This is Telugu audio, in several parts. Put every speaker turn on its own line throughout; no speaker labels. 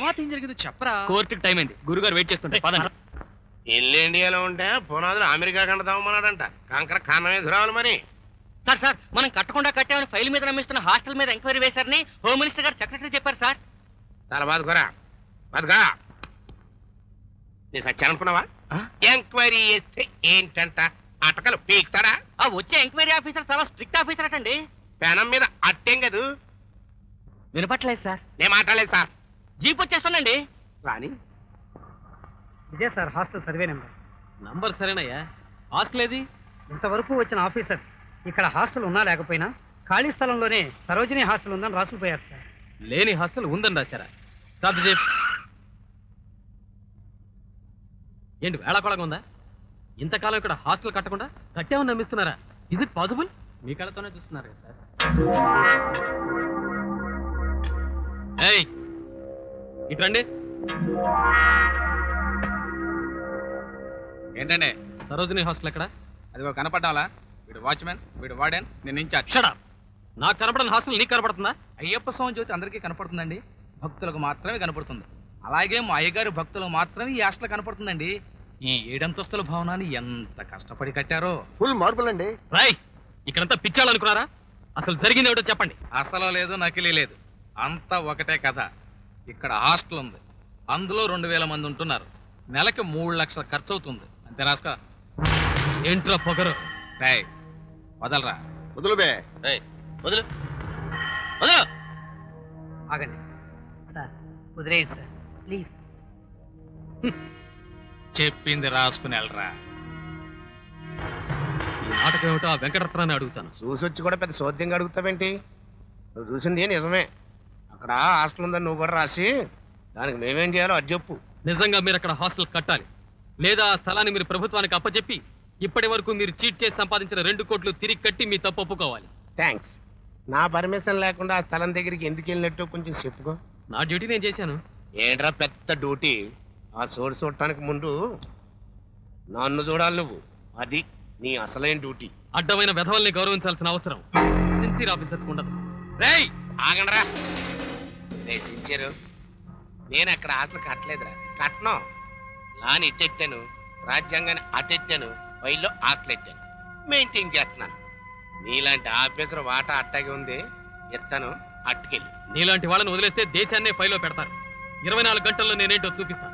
తర్వాత ఏం జరిగిందో చెప్పరా
కోర్టుకి టైం అయింది గురుగారు వెయిట్ చేస్తుంటే పదండి
ఇల్లు ఇండియాలో ఉంటే పునాదులు అమెరికా కండదామన్నాడంట కంకర కన్నం మీద రావాలి మరి
సార్ సార్ మనం కట్టకుండా కట్టామని ఫైల్ మీద నమ్మిస్తున్న హాస్టల్ మీద ఎంక్వైరీ వేశారని హోమ్ మినిస్టర్ గారు సెక్రటరీ చెప్పారు సార్
చాలా బాదుకోరా బాదుగా నేను సత్యానుకున్నావా ఎంక్వైరీ చేస్తే ఏంటంట అటకలు పీకుతాడా
ఆ వచ్చే ఎంక్వైరీ ఆఫీసర్ చాలా స్ట్రిక్ట్ ఆఫీసర్ అటండి
పెనం మీద అట్టేం కదూ
వినపట్లేదు సార్
నేను మాట్లాడలేదు సార్
జీప్ వచ్చేస్తానండి
రాని
ఇదే sir hostel survey number
number సరేనయ్యా హాస్టల్ ఏది
ఇంతవరకు వచ్చిన ఆఫీసర్స్ ఇక్కడ హాస్టల్ ఉన్నా లేకపోయినా ఖాళీ స్థలంలోనే సరోజిని హాస్టల్ ఉందని రాసుకుపోయారు సార్
లేని హాస్టల్ ఉందని రాశారా రద్దు చేయి ఏంటి వేళకోళంగా ఉందా ఇంతకాలం ఇక్కడ హాస్టల్ కట్టకుండా కట్టామని నమ్మిస్తున్నారా ఇజ్ ఇట్ పాసిబుల్ మీ కళ్ళతోనే చూస్తున్నారు కదా సార్ ఏయ్ ఇటు రండి
ఏంటండి
సరోజిని హాస్టల్ ఎక్కడ
అదిగో కనపడ్డాలా వీడు వాచ్మెన్ వీడు వార్డెన్ నేను ఇన్ఛార్జ్
షడా నాకు కనపడని హాస్టల్ నీకు కనపడుతుందా
అయ్యప్ప స్వామి జ్యోతి అందరికీ కనపడుతుందండి భక్తులకు మాత్రమే కనపడుతుంది అలాగే మా అయ్యగారి భక్తులకు మాత్రమే ఈ హాస్టల్ కనపడుతుందండి ఈ ఏడంతస్తుల భవనాన్ని ఎంత కష్టపడి కట్టారో
ఫుల్ మార్బుల్ అండి
రాయ్ ఇక్కడంతా పిచ్చాలనుకున్నారా అసలు జరిగింది ఏమిటో చెప్పండి
అసలు లేదు నకిలీ లేదు అంతా ఒకటే కథ ఇక్కడ హాస్టల్ ఉంది అందులో రెండు వేల మంది ఉంటున్నారు నెలకి మూడు లక్షల ఖర్చు అవుతుంది అంతే రాసుకో
ఏంట్రా పొగరు
రాయ్ వదలరా
వదులు బే
వదులు వదులు
ఆగండి సార్ వదిలేయండి సార్ ప్లీజ్
చెప్పింది రాసుకుని వెళ్ళరా
ఈ నాటకం ఏమిటో ఆ వెంకటరత్నాన్ని అడుగుతాను
చూసొచ్చి కూడా పెద్ద సోద్యంగా అడుగుతావేంటి నువ్వు చూసింది నిజమే అక్కడ హాస్టల్ ఉందని నువ్వు కూడా రాసి దానికి మేమేం చేయాలో అది చెప్పు
నిజంగా మీరు అక్కడ హాస్టల్ కట్టాలి లేదా ఆ స్థలాన్ని మీరు ప్రభుత్వానికి అప్పచెప్పి ఇప్పటి వరకు మీరు చీట్ చేసి సంపాదించిన రెండు కోట్లు తిరిగి కట్టి మీ తప్పు ఒప్పుకోవాలి
థ్యాంక్స్ నా పర్మిషన్ లేకుండా ఆ స్థలం దగ్గరికి ఎందుకు వెళ్ళినట్టు కొంచెం చెప్పుకో
నా డ్యూటీ నేను చేశాను
ఏంట్రా పెద్ద డ్యూటీ ఆ చోటు చూడటానికి ముందు నన్ను చూడాలి నువ్వు అది నీ అసలైన డ్యూటీ
అడ్డమైన వెధవల్ని గౌరవించాల్సిన అవసరం సిన్సియర్ ఆఫీసర్స్ ఉండదు
రేయ్ ఆగండ్రా రే సిన్సియరు నేను అక్కడ ఆటలు కట్టలేదురా కట్టను లాని ఇట్టెట్టాను రాజ్యాంగాన్ని అటెట్టాను వైల్లో ఆకలెట్టాను మెయింటైన్ చేస్తున్నాను నీలాంటి ఆఫీసర్ వాటా అట్టాగే ఉంది ఎత్తాను అట్టుకెళ్ళి
నీలాంటి వాళ్ళని వదిలేస్తే దేశాన్నే ఫైలో పెడతారు ఇరవై నాలుగు గంటల్లో నేనేంటో చూపిస్తాను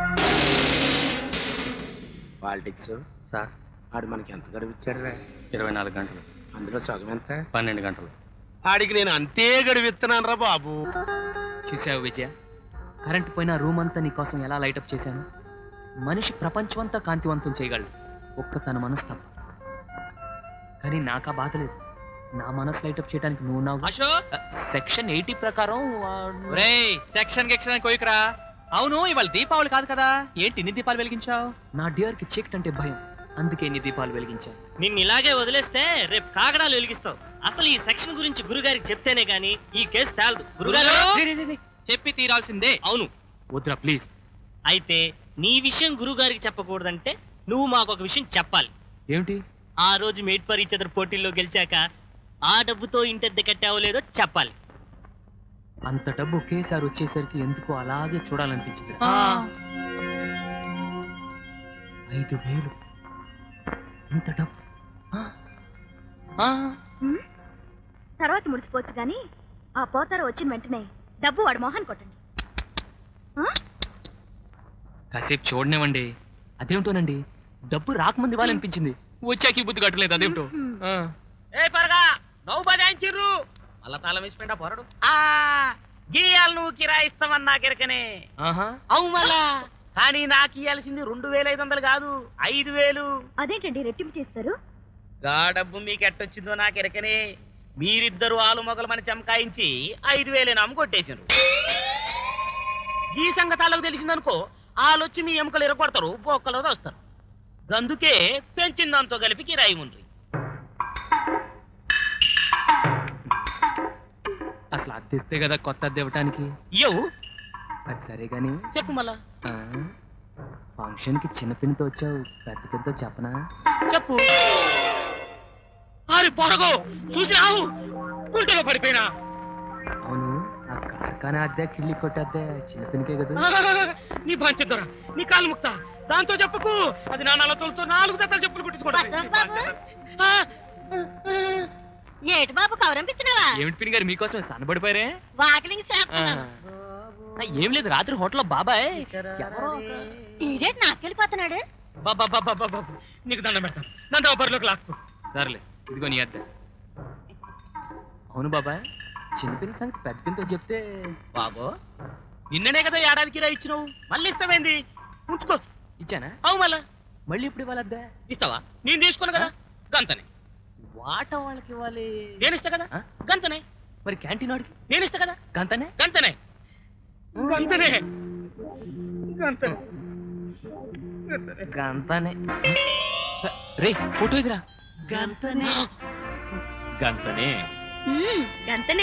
పాలిటిక్స్
సార్
ఆడు మనకి ఎంత గడువు ఇచ్చాడురా
ఇరవై నాలుగు గంటలు
అందులో సగం ఎంత
పన్నెండు గంటలు
ఆడికి నేను అంతే గడువు ఇస్తున్నాను రా బాబు
చూసావు విజయ కరెంట్ పోయిన రూమ్ అంతా నీకోసం ఎలా లైటప్ చేశాను మనిషి ప్రపంచం అంతా కాంతివంతం చేయగలడు ఒక్క తన మనసు తప్ప కానీ నాకా బాధ లేదు నా మనసు లైటప్ చేయడానికి నువ్వు నా
అశోక్
సెక్షన్ ఎయిటీ ప్రకారం వాడు-
ఒరేయ్ సెక్షన్ గిక్షన్ కోయికరా అవును ఇవాళ దీపావళి కాదు కదా ఏంటి ఇన్ని దీపాలు వెలిగించావు
నా డియర్ కి చీకటి అంటే భయం అందుకే నీ దీపాలు వెలిగించాను
నిన్ను ఇలాగే వదిలేస్తే రేపు కాగడాలు వెలిగిస్తావు అసలు ఈ సెక్షన్ గురించి గురుగారికి చెప్తేనే గాని ఈ కేసు తేలదు గురుగారు
చెప్పి తీరాల్సిందే
అవును
వద్దురా ప్లీజ్
అయితే నీ విషయం గురుగారికి చెప్పకూడదంటే నువ్వు మాకు ఒక విషయం చెప్పాలి
ఏమిటి
ఆ రోజు మేడ్ ఫర్ ఈచ్ అదర్ పోటీల్లో గెలిచాక ఆ డబ్బుతో ఇంటెద్ద కట్టావో లేదో చెప్పాలి
అంత డబ్బు ఒకేసారి వచ్చేసరికి ఎందుకో అలాగే చూడాలనిపించింది ఐదు వేలు ఇంత డబ్బు ఆ, ఆ,
తర్వాత ముడిచిపోవచ్చు కానీ ఆ పోతారు వచ్చిన వెంటనే డబ్బు వాడు మోహన్ కొట్టండి
కాసేపు చూడనివ్వండి అదేమిటోనండి డబ్బు రాకముందు ఇవ్వాలనిపించింది వచ్చాక ఈ బుద్ధి కట్టలేదు అదేమిటో ఆ.
ఏ పరగా నవ్వు బదాయించిర్రు
అలా తాళం వేసిపోయిందా పోరడు
ఆ గీయాలు నువ్వు కిరాయిస్తావని నాకెరకనే
ఆహా
అవు మళ్ళా కానీ నాకు ఇయ్యాల్సింది రెండు వేల ఐదు వందలు కాదు ఐదు వేలు
అదేంటండి రెట్టింపు చేస్తారు
గా డబ్బు మీకు ఎట్టొచ్చిందో నాకు ఎరకనే మీరిద్దరు ఆలు మొగలమని చమకాయించి ఐదు వేలు అమ్ముకొట్టేసిండ్రు ఈ సంగతాలకు తెలిసిందనుకో ఆలొచ్చి మీ ఎముకలు ఎరగొడతారు బొక్కలో వస్తారు అందుకే పెంచిన దాంతో కలిపి కిరాయి ఉండ్రి
అసలు అద్దెస్తే కదా కొత్త అద్దె ఇవ్వటానికి
ఇయ్యవు
అది సరే గాని
చెప్పు మళ్ళా
ఫంక్షన్ కి చిన్న పిన్నితో వచ్చావు పెద్ద పిన్నితో చెప్పనా
చెప్పు అరే పొరగో చూసి రావు గుంటలో పడిపోయినా
అవును ఆ కార్ పక్కనే అద్దె కిళ్ళి కొట్టేద్దే చిన్న పినికే కదా
నీ బాంచెద్దరా నీ కాలు ముక్త దాంతో చెప్పుకు అది నా నలతోలతో నాలుగు జతలు చెప్పులు
అశోక్ బాబు.
కుట్టించుకోవడం
ఏటి బాబు కవరంపించినావా
ఏమిటి పిని గారు మీకోసం సన్నబడిపోయారే
వాకిలింగ్
ఆ.
చేస్తున్నాను
ఆ, ఏం లేదు రాత్రి హోటల్లో బాబాయ్ ఎవరో
ఈడేటి నాకెళ్ళిపోతున్నాడు
బాబా బాబా బాబా నీకు దండం పెడతాను నన్ను బరిలోకి లాక్కు
సర్లే ఇదిగో నీ అద్దె అవును బాబాయ్ చిన్న పిల్ల సంగతి పెద్ద పిల్లతో చెప్తే
బాబో నిన్ననే కదా ఏడాదికి రా ఇచ్చినావు మళ్ళీ ఇస్తామేంది ఉంచుకో
ఇచ్చానా
అవు మళ్ళా
మళ్ళీ ఇప్పుడు ఇవ్వాలి అద్దె
ఇస్తావా నేను తీసుకున్నా కదా గంతనే
వాట వాళ్ళకి ఇవ్వాలి
నేను ఇస్తా కదా
ఆ?
గంతనే
మరి క్యాంటీన్ వాడికి
నేను ఇస్తా కదా
గంతనే
గంతనే గంతనే గంతనే
గంతనే రే ఫోటో ఇదిరా
గంతనే
గంతనే
గంతనే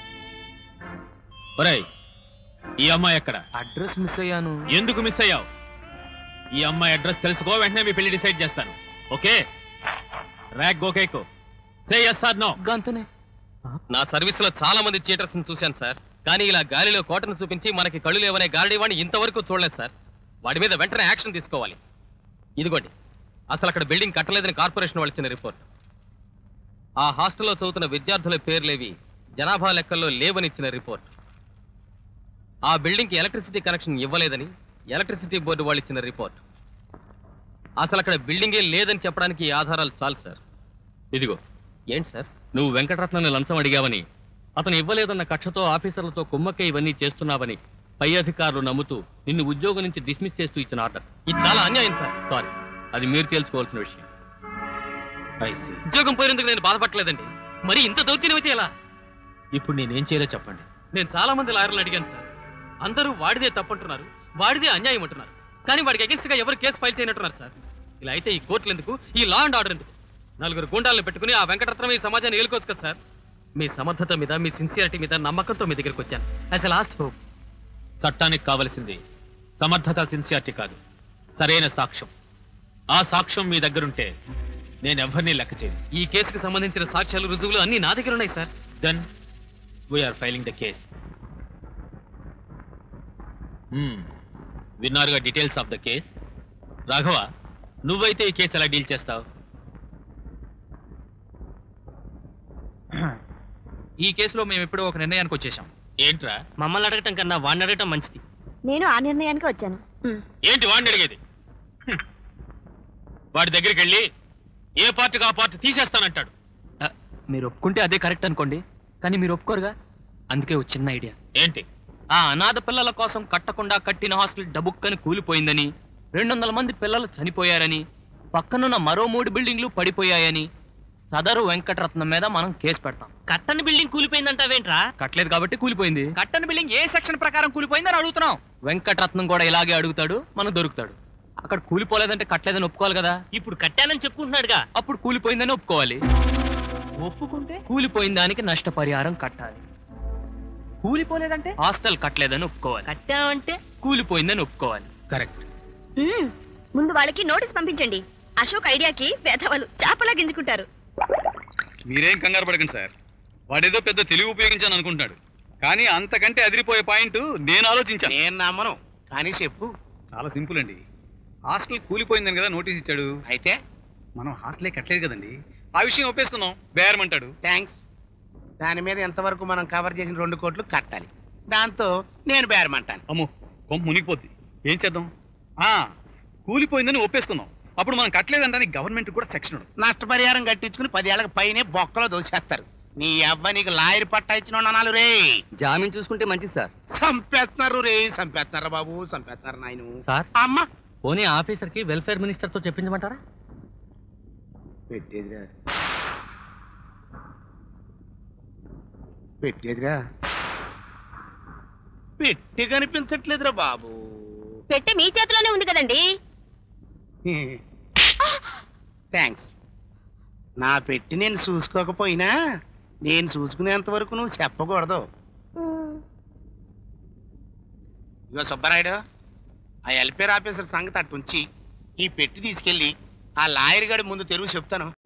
ఒరేయ్ ఈ అమ్మాయి ఎక్కడ
అడ్రస్ మిస్ అయ్యాను
ఎందుకు మిస్ అయ్యావు ఈ అమ్మాయి అడ్రస్ తెలుసుకో వెంటనే మీ పెళ్లి డిసైడ్ చేస్తాను ఓకే ర్యాక్ గోకేకు సే ఎస్ ఆర్ నో
గంతనే
నా సర్వీస్ లో చాలా మంది థియేటర్స్ చూశాను సార్ కానీ ఇలా గాలిలో కోటను చూపించి మనకి కళ్ళు లేవనే గారడీ వాడిని ఇంతవరకు చూడలేదు సార్ వాడి మీద వెంటనే యాక్షన్ తీసుకోవాలి ఇదిగోండి అసలు అక్కడ బిల్డింగ్ కట్టలేదని కార్పొరేషన్ వాళ్ళు ఇచ్చిన రిపోర్ట్ ఆ హాస్టల్లో చదువుతున్న విద్యార్థుల పేర్లేవి జనాభా లెక్కల్లో లేవని ఇచ్చిన రిపోర్ట్ ఆ బిల్డింగ్కి ఎలక్ట్రిసిటీ కనెక్షన్ ఇవ్వలేదని ఎలక్ట్రిసిటీ బోర్డు వాళ్ళు ఇచ్చిన రిపోర్ట్ అసలు అక్కడ బిల్డింగే లేదని చెప్పడానికి ఈ ఆధారాలు చాలు సార్ ఇదిగో ఏంటి సార్ నువ్వు వెంకటరత్నాన్ని లంచం అడిగావని అతను ఇవ్వలేదన్న కక్షతో ఆఫీసర్లతో కుమ్మక్క ఇవన్నీ చేస్తున్నావని పై అధికారులు నమ్ముతూ నిన్ను ఉద్యోగం నుంచి డిస్మిస్ చేస్తూ ఇచ్చిన ఆర్డర్ ఇది చాలా అన్యాయం సార్ సారీ అది మీరు తెలుసుకోవాల్సిన విషయం ఉద్యోగం పోయినందుకు నేను బాధపడలేదండి మరి ఇంత దౌత్యం అయితే ఎలా ఇప్పుడు నేనేం చేయాలో చెప్పండి నేను చాలా మంది లాయర్లు అడిగాను సార్ అందరూ వాడిదే తప్పంటున్నారు వాడిదే అన్యాయం అంటున్నారు కానీ వాడికి అగెన్స్ట్ గా ఎవరు కేసు ఫైల్ చేయనట్టున్నారు సార్ ఇలా అయితే ఈ కోర్టులు ఎందుకు ఈ లా అండ్ ఆర్డర్ ఎందుకు నలుగురు గుండాలను పెట్టుకుని ఆ వెంకటరత్నం ఈ సమాజాన్ని ఏలుకోవచ్చు కదా సార్ మీ సమర్థత మీద మీ సిన్సియారిటీ మీద నమ్మకంతో మీ దగ్గరికి వచ్చాను యాజ్ ఎ లాస్ట్ హోప్ చట్టానికి కావలసింది సమర్థత సిన్సియారిటీ కాదు సరైన సాక్ష్యం ఆ సాక్ష్యం మీ దగ్గరుంటే నేను ఎవరిని లెక్క చేయను ఈ కేసుకు సంబంధించిన సాక్ష్యాలు రుజువులు అన్ని నా దగ్గర ఉన్నాయి sir then we're filing the case విన్నారుగా details of the case Raghava నువ్వైతే ఈ కేసు ఎలా డీల్ చేస్తావు
ఈ కేసులో మేము ఎప్పుడో ఒక నిర్ణయానికి వచ్చేసాం
ఏంట్రా
మమ్మల్ని అడగటం కన్నా వాడిని అడగటం మంచిది
నేను ఆ నిర్ణయానికి వచ్చాను
ఏంటి వాడిని అడిగేది హ్మ్. వాడి దగ్గరికి వెళ్ళి ఏ పార్టీకి ఆ పార్టీ తీసేస్తానంటాడు
ఆ, మీరు ఒప్పుకుంటే అదే కరెక్ట్ అనుకోండి కానీ మీరు ఒప్పుకోరుగా అందుకే ఒక చిన్న ఐడియా
ఏంటి
ఆ అనాథ పిల్లల కోసం కట్టకుండా కట్టిన హాస్టల్ డబుక్కని కూలిపోయిందని రెండు వందల మంది పిల్లలు చనిపోయారని పక్కనున్న మరో మూడు బిల్డింగ్లు పడిపోయాయని సదరు వెంకటరత్నం మీద మనం కేసు పెడతాం
కట్టని బిల్డింగ్ కూలిపోయిందంటావేంట్రా
కట్టలేదు కాబట్టి కూలిపోయింది
కట్టని బిల్డింగ్ ఏ సెక్షన్ ప్రకారం కూలిపోయిందని అడుగుతున్నాం
వెంకటరత్నం కూడా ఇలాగే అడుగుతాడు మనకు దొరుకుతాడు అక్కడ కూలిపోలేదంటే కట్టలేదని ఒప్పుకోవాలి కదా
ఇప్పుడు కట్టానని చెప్పుకుంటున్నాడుగా
అప్పుడు కూలిపోయిందని ఒప్పుకోవాలి
ఒప్పుకుంటే
కూలిపోయిన దానికి నష్టపరిహారం కట్టాలి
కూలిపోలేదంటే
హాస్టల్ కట్టలేదని ఒప్పుకోవాలి
కట్టామంటే
కూలిపోయిందని ఒప్పుకోవాలి
కరెక్ట్
మ్మ్. ముందు వాళ్ళకి నోటీస్ పంపించండి అశోక్ ఐడియాకి వేధవలు చేపలా గింజుకుంటారు
మీరేం కంగారు పడకండి సార్ వాడేదో పెద్ద తెలివి ఉపయోగించాను అనుకుంటున్నాడు కానీ అంతకంటే అదిరిపోయే పాయింట్ నేను ఆలోచించాను
నేను నమ్మను కానీ చెప్పు
చాలా సింపుల్ అండి హాస్టల్ కూలిపోయిందని కదా నోటీస్ ఇచ్చాడు
అయితే
మనం హాస్టలే కట్టలేదు కదండి ఆ విషయం ఒప్పేసుకుందాం బేరమంటాడు
థ్యాంక్స్ దాని మీద ఎంతవరకు మనం కవర్ చేసిన రెండు కోట్లు కట్టాలి దాంతో నేను బేరమంటాను
అమ్మో కొంప మునిగిపోద్ది ఏం చేద్దాం ఆ కూలిపోయిందని ఒప్పేసుకుందాం అప్పుడు మనం కట్టలేదంటే గవర్నమెంట్ కూడా సెక్షన్ ఉంది.
నష్టపరిహారం కట్టించుకుని పదేళ్ళకి పైనే బొక్కలో దోసేస్తారు నీ అవ్వ నీకు లాయర్ పట్టా ఇచ్చిన అనాలు రే
జామీన్ చూసుకుంటే మంచిది సార్
సంపేస్తున్నారు రే సంపేస్తున్నారు బాబు సంపేస్తున్నారు నాయను
సార్
అమ్మ
పోనీ ఆఫీసర్ కి వెల్ఫేర్ మినిస్టర్ తో చెప్పించమంటారా
పెట్టేదిరా పెట్టేదిరా పెట్టి కనిపించట్లేదురా బాబు
పెట్టే మీ చేతిలోనే ఉంది కదండి
థ్యాంక్స్ నా పెట్టి నేను చూసుకోకపోయినా నేను చూసుకునేంత వరకు నువ్వు చెప్పకూడదు ఇగో సుబ్బరాయుడు ఆ ఎల్పేర్ ఆఫీసర్ సంగతి అట్టుంచి ఈ పెట్టి తీసుకెళ్ళి ఆ లాయర్ గడి ముందు తెరువు చెప్తాను